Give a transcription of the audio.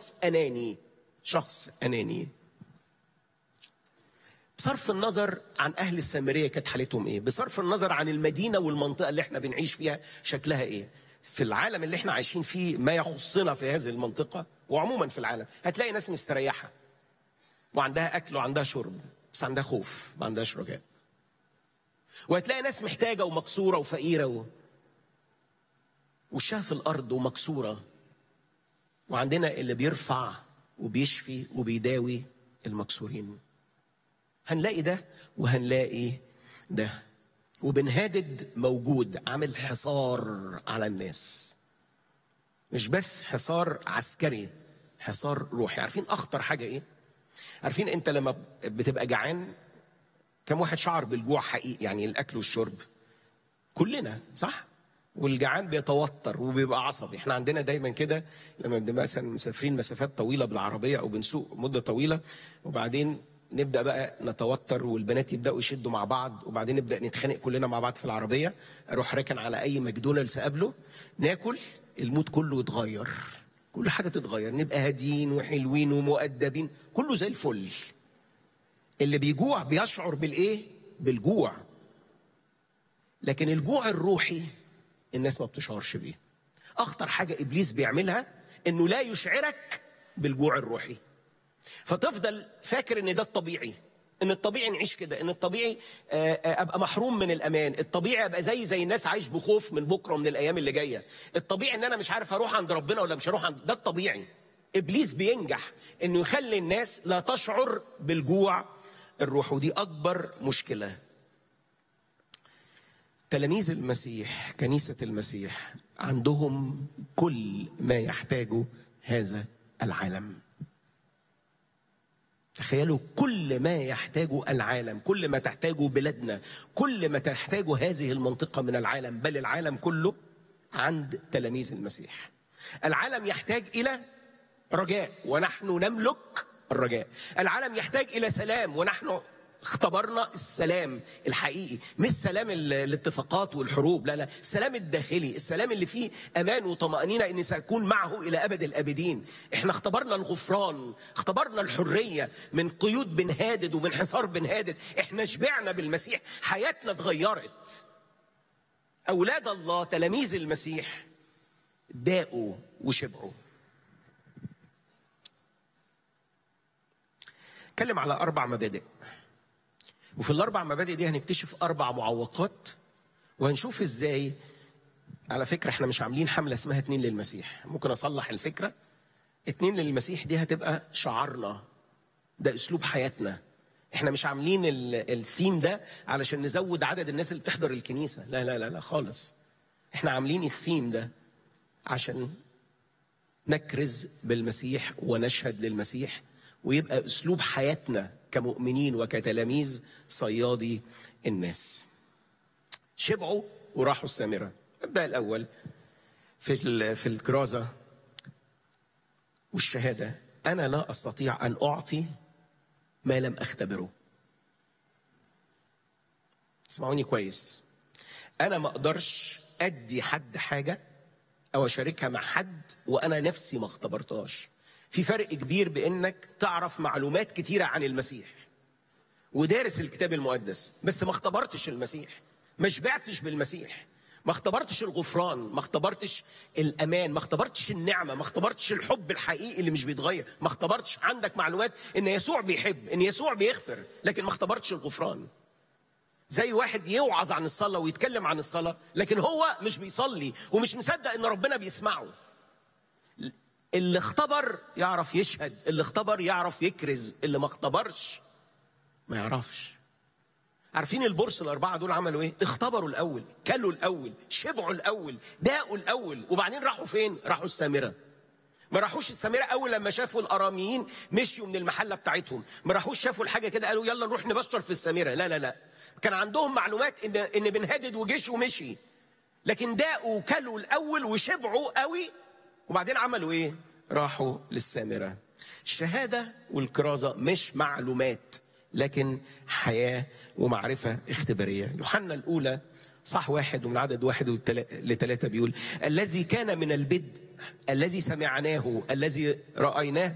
شخص اناني شخص اناني بصرف النظر عن اهل السامريه كانت حالتهم ايه بصرف النظر عن المدينه والمنطقه اللي احنا بنعيش فيها شكلها ايه في العالم اللي احنا عايشين فيه ما يخصنا في هذه المنطقه وعموما في العالم هتلاقي ناس مستريحه وعندها اكل وعندها شرب بس عندها خوف ما عندهاش رجاء وهتلاقي ناس محتاجه ومكسوره وفقيره و... وشها في الارض ومكسوره وعندنا اللي بيرفع وبيشفي وبيداوي المكسورين هنلاقي ده وهنلاقي ده وبنهادد موجود عامل حصار على الناس مش بس حصار عسكري حصار روحي عارفين اخطر حاجه ايه عارفين انت لما بتبقى جعان كم واحد شعر بالجوع حقيقي يعني الاكل والشرب كلنا صح والجعان بيتوتر وبيبقى عصبي احنا عندنا دايما كده لما بنبقى مثلا مسافرين مسافات طويله بالعربيه او بنسوق مده طويله وبعدين نبدا بقى نتوتر والبنات يبداوا يشدوا مع بعض وبعدين نبدا نتخانق كلنا مع بعض في العربيه اروح راكن على اي ماكدونالدز قبله ناكل المود كله يتغير كل حاجه تتغير نبقى هاديين وحلوين ومؤدبين كله زي الفل اللي بيجوع بيشعر بالايه بالجوع لكن الجوع الروحي الناس ما بتشعرش بيه اخطر حاجه ابليس بيعملها انه لا يشعرك بالجوع الروحي فتفضل فاكر ان ده الطبيعي ان الطبيعي نعيش كده ان الطبيعي ابقى محروم من الامان الطبيعي ابقى زي زي الناس عايش بخوف من بكره ومن الايام اللي جايه الطبيعي ان انا مش عارف هروح عند ربنا ولا مش هروح عند ده الطبيعي ابليس بينجح انه يخلي الناس لا تشعر بالجوع الروح ودي اكبر مشكله تلاميذ المسيح كنيسه المسيح عندهم كل ما يحتاجه هذا العالم تخيلوا كل ما يحتاجه العالم كل ما تحتاجه بلادنا كل ما تحتاجه هذه المنطقة من العالم بل العالم كله عند تلاميذ المسيح العالم يحتاج إلى رجاء ونحن نملك الرجاء العالم يحتاج إلى سلام ونحن اختبرنا السلام الحقيقي مش سلام الاتفاقات والحروب لا لا السلام الداخلي السلام اللي فيه امان وطمانينه اني ساكون معه الى ابد الابدين احنا اختبرنا الغفران اختبرنا الحريه من قيود بنهادد ومن حصار بنهادد احنا شبعنا بالمسيح حياتنا اتغيرت اولاد الله تلاميذ المسيح داقوا وشبعوا اتكلم على اربع مبادئ وفي الاربع مبادئ دي هنكتشف اربع معوقات وهنشوف ازاي على فكره احنا مش عاملين حمله اسمها اتنين للمسيح ممكن اصلح الفكره اتنين للمسيح دي هتبقى شعارنا ده اسلوب حياتنا احنا مش عاملين الثيم ده علشان نزود عدد الناس اللي بتحضر الكنيسه لا لا لا لا خالص احنا عاملين الثيم ده عشان نكرز بالمسيح ونشهد للمسيح ويبقى اسلوب حياتنا كمؤمنين وكتلاميذ صيادي الناس شبعوا وراحوا السامرة ابدأ الأول في في الكرازة والشهادة أنا لا أستطيع أن أعطي ما لم أختبره اسمعوني كويس أنا ما أقدرش أدي حد حاجة أو أشاركها مع حد وأنا نفسي ما اختبرتهاش في فرق كبير بانك تعرف معلومات كتيره عن المسيح ودارس الكتاب المقدس بس ما اختبرتش المسيح ما شبعتش بالمسيح ما اختبرتش الغفران ما اختبرتش الامان ما اختبرتش النعمه ما اختبرتش الحب الحقيقي اللي مش بيتغير ما اختبرتش عندك معلومات ان يسوع بيحب ان يسوع بيغفر لكن ما اختبرتش الغفران زي واحد يوعظ عن الصلاه ويتكلم عن الصلاه لكن هو مش بيصلي ومش مصدق ان ربنا بيسمعه اللي اختبر يعرف يشهد اللي اختبر يعرف يكرز اللي ما اختبرش ما يعرفش عارفين البورس الأربعة دول عملوا إيه؟ اختبروا الأول، كلوا الأول، شبعوا الأول، داقوا الأول، وبعدين راحوا فين؟ راحوا السامرة. ما راحوش السامرة أول لما شافوا الأراميين مشيوا من المحلة بتاعتهم، ما راحوش شافوا الحاجة كده قالوا يلا نروح نبشر في السامرة، لا لا لا. كان عندهم معلومات إن إن بنهدد وجيش ومشي. لكن داقوا وكلوا الأول وشبعوا قوي وبعدين عملوا ايه؟ راحوا للسامرة. الشهادة والكرازة مش معلومات لكن حياة ومعرفة اختبارية. يوحنا الأولى صح واحد ومن عدد واحد لثلاثة بيقول الذي كان من البدء الذي سمعناه الذي رايناه